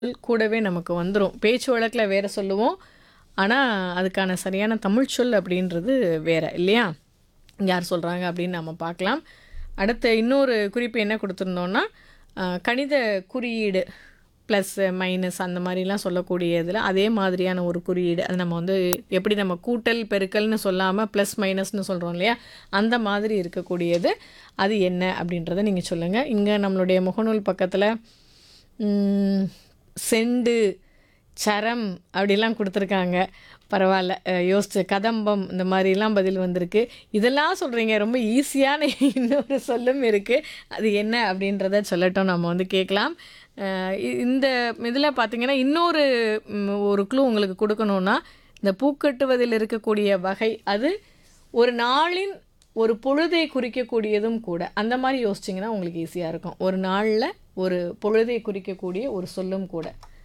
கூடவே நமக்கு வந்துரும். பேச்சு வழக்குல வேற சொல்லுவோம். ஆனா, அதுக்கான சரியான தமிழ் சொல் அப்படின்றது வேற இல்லையா? யார் சொல்றாங்க அப்படின்னு நம்ம பார்க்கலாம். அடுத்து இன்னொரு குறிப்பு என்ன குடுத்துருந்தோம்னா, அ கணித குறியீடு ப்ளஸ், மைனஸ் அந்த மாரிலாம் சொல்லக்கூடியதுல அதே மாதிரியான ஒரு குறியீடு. அது நம்ம வந்து எப்படி நம்ம கூட்டல், பெருக்கல்னு சொல்லாம ப்ளஸ், மைனஸ்னு சொல்றோம் இல்லையா? அந்த மாதிரி இருக்கக்கூடியது. அது என்ன அப்படின்றத நீங்க சொல்லுங்க. இங்க நம்மளுடைய முகநூல் பக்கத்துல ம் செண்டு, சரம் அப்படிலாம் குடுத்துருக்காங்க. பரவால்ல. அ யோசிச்சு கதம்பம் இந்த மாரிலாம் பதில் வந்திருக்கு. இதெல்லாம் சொல்றீங்க. ரொம்ப ஈஸியான இன்னொரு சொல்லும் இருக்கு. அது என்ன அப்படின்றத சொல்லட்டும் நம்ம வந்து கேட்கலாம். அ இ இந்த இதில பார்த்தீங்கன்னா, இன்னொரு ம் ஒரு க்ளூ உங்களுக்கு குடுக்கணும்னா, இந்த பூக்கட்டுவதில் இருக்கக்கூடிய வகை, அது ஒரு நாளின் ஒரு பொழுதை குறிக்கக்கூடியதும் கூட. அந்த மாரி யோசிச்சீங்கன்னா உங்களுக்கு ஈஸியா இருக்கும். ஒரு நாள்ல ஒரு பொழுதை குறிக்கக்கூடிய ஒரு சொல்லும் கூட.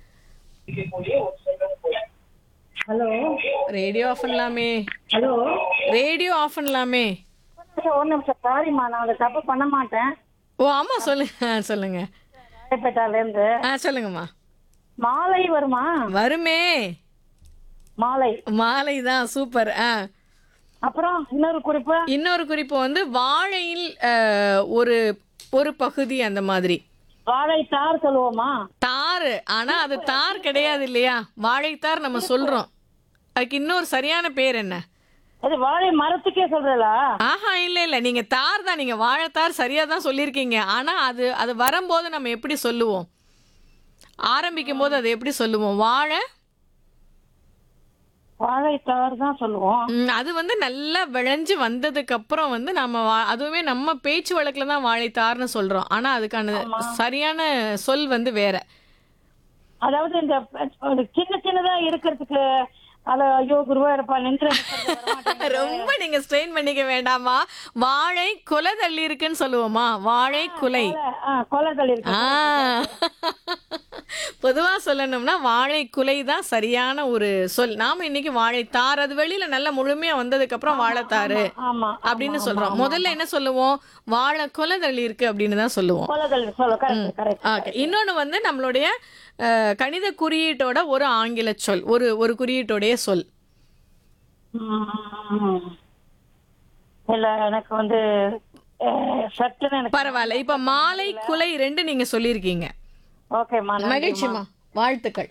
ஹலோ ரேடியோ ஆஃப் பண்ணலாமே. ஹலோ ரேடியோ ஆஃப் பண்ணலாமே. ஒரு நிமிஷம் சாரிம்மா நான் அதை தப்பு பண்ண மாட்டேன் ஓ! ஆமா சொல்லுங்க. ஆ சொல்லுங்க. ராயப்பேட்டாலேருந்து ஆ சொல்லுங்கம்மா. மாலை வருமா வருமே. மாலை மாலை தான் சூப்பர். ஆ. அப்புறம் இன்னொரு குறிப்பு இன்னொரு குறிப்பு வந்து வாழையில் அ ஒரு ஒரு பகுதி அந்த மாதிரி. வாழைத்தார் சொல்லுவோமா தாரு. ஆனா அது தார் கிடையாது இல்லையா? வாழைத்தார் நம்ம சொல்றோம். அதுக்கு இன்னொரு சரியான பேர் என்ன? அது வாழை மரத்துக்கே சொல்றல ஆஹா இல்ல இல்ல. நீங்க தார் தான். நீங்க வாழைத்தார் சரியா தான் சொல்லியிருக்கீங்க. ஆனா அது அது வரும்போது நம்ம எப்படி சொல்லுவோம்? ஆரம்பிக்கும்போது அது எப்படி சொல்லுவோம்? வாழை வாழைத்தார் தான் சொல்லுவோம் ம், அது வந்து நல்லா விளைஞ்சு வந்ததுக்கு அப்புறம் வந்து நம்ம வா- அதுவுமே நம்ம பேச்சு வழக்குல தான் வாழைத்தார்னு சொல்றோம். ஆனா அதுக்கான சரியான சொல் வந்து வேற. அதாவது இந்த ஒரு சின்ன சின்னதா இருக்கிறதுக்கு அத ஐயோ குருவா இருப்பா நின்று ரொம்ப நீங்க ஸ்ட்ரெயின் பண்ணிக்க வேண்டாமா? வாழை குலை தள்ளி இருக்குன்னு சொல்லுவோமா? வாழை குலை. கொலைகள் இருக்கு ஆ பொதுவா சொல்லணும்னா வாழை குலை தான் சரியான ஒரு சொல். நாம இன்னைக்கு வாழைத்தார் அது வெளியில நல்லா முழுமையா வந்ததுக்கு அப்புறம் வாழைத்தாரு ஆமா அப்படின்னு சொல்றோம். முதல்ல என்ன சொல்லுவோம்? வாழை குலை தள்ளி இருக்கு அப்படின்னு தான் சொல்லுவோம். கொலைகள் சொல்ல கரெக்ட் கரெக்ட் ஓகே. இன்னொன்னு வந்து நம்மளுடைய அ, கணித குறியீட்டோட ஒரு ஆங்கில சொல். ஒரு ஒரு குறியீட்டோடைய சொல். ம். இல்ல எனக்கு வந்து அஹ், சட்டுன்னு எனக்கு பரவாயில்ல. இப்ப மாலை குலை ரெண்டு நீங்க சொல்லியிருக்கீங்க. ஓகேம்மா மகிழ்ச்சிமா. வாழ்த்துக்கள்.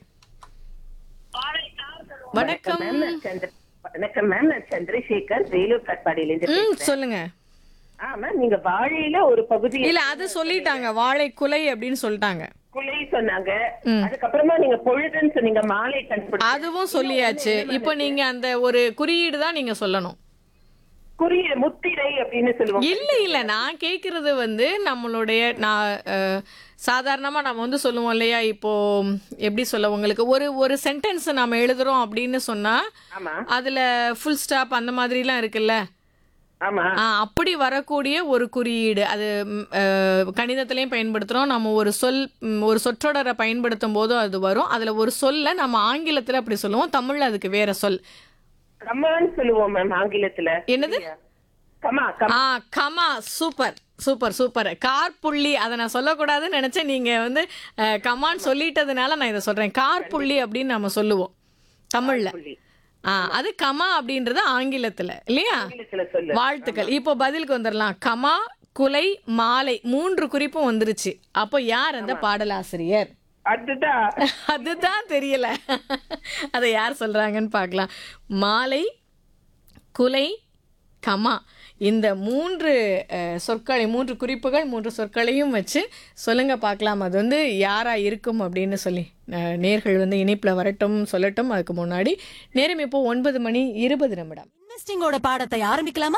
வணக்கம். மேம் நான் சந்திர வணக்கம் மேம் நான் சந்திரசேகர் வேலூர் கட்பாடியிலிருந்து ம் சொல்லுங்க. ஆ மேம் நீங்க வாழையில ஒரு பகுதி இல்ல அது சொல்லிட்டாங்க. வாழை குலை அப்படின்னு சொல்லிட்டாங்க. குலை சொன்னாங்க அதுக்கப்புறமா நீங்க பொழுதுன்னு சொன்னீங்க மாலை கண்டுபிடி அதுவும் சொல்லியாச்சு. இப்போ நீங்க அந்த ஒரு குறியீடு தான் நீங்க சொல்லணும். குறிய முத்திரை அப்படின்னு சொல்லுவோம் இல்ல இல்ல நான் கேக்குறது வந்து நம்மளுடைய நான் அஹ், சாதாரணமா நம்ம வந்து சொல்லுவோம் இல்லையா இப்போ எப்படி சொல்ல உங்களுக்கு ஒரு ஒரு சென்டென்ஸ் நாம எழுதுறோம் அப்படின்னு சொன்னா ஆமா அதுல ஃபுல் ஸ்டாப் அந்த மாதிரிலாம் இருக்குல்ல ஆமா ஆ, அப்படி வரக்கூடிய ஒரு குறியீடு அது ம், அஹ், கணிதத்திலையும் பயன்படுத்துறோம் நம்ம ஒரு சொல் ம், ஒரு சொற்றொடரை பயன்படுத்தும் போதும் அது வரும் அதுல ஒரு சொல்ல நம்ம ஆங்கிலத்துல அப்படி சொல்லுவோம் தமிழ்ல அதுக்கு வேற சொல் கமான்னு சொல்லுவோம் மேம் ஆங்கிலத்துல என்னது கமா கமா ஆ comma super super super car புள்ளி அதை நான் சொல்லக்கூடாதுன்னு நினைச்சேன் நீங்க வந்து அஹ், கமான்னு சொல்லிட்டதுனால நான் இதை சொல்றேன் கார் புள்ளி அப்படின்னு நம்ம சொல்லுவோம் தமிழ்ல புள்ளி. ஆ அது கமா அப்படின்றது ஆங்கிலத்துல இல்லையா ஆங்கிலத்துல சொல்லு வாழ்த்துக்கள் இப்போ பதிலுக்கு வந்துடலாம் கமா குலை மாலை மூன்று குறிப்பும் வந்துருச்சு அப்போ யார் அந்த பாடலாசிரியர் அதுதான் அதுதான் தெரியல அதை யார் சொல்றாங்கன்னு பார்க்கலாம் மாலை குலை கமா இந்த மூன்று அஹ், சொற்களை மூன்று குறிப்புகள் மூன்று சொற்களையும் வச்சு சொல்லுங்க பார்க்கலாம் அது வந்து யாரா இருக்கும் அப்படின்னு சொல்லி அஹ், நேர்கள் வந்து இணைப்பில் வரட்டும் சொல்லட்டும் அதுக்கு முன்னாடி நேரம் இப்போ ஒன்பது மணி இருபது நிமிடம் இன்வெஸ்டிங்கோட பாடத்தை ஆரம்பிக்கலாமா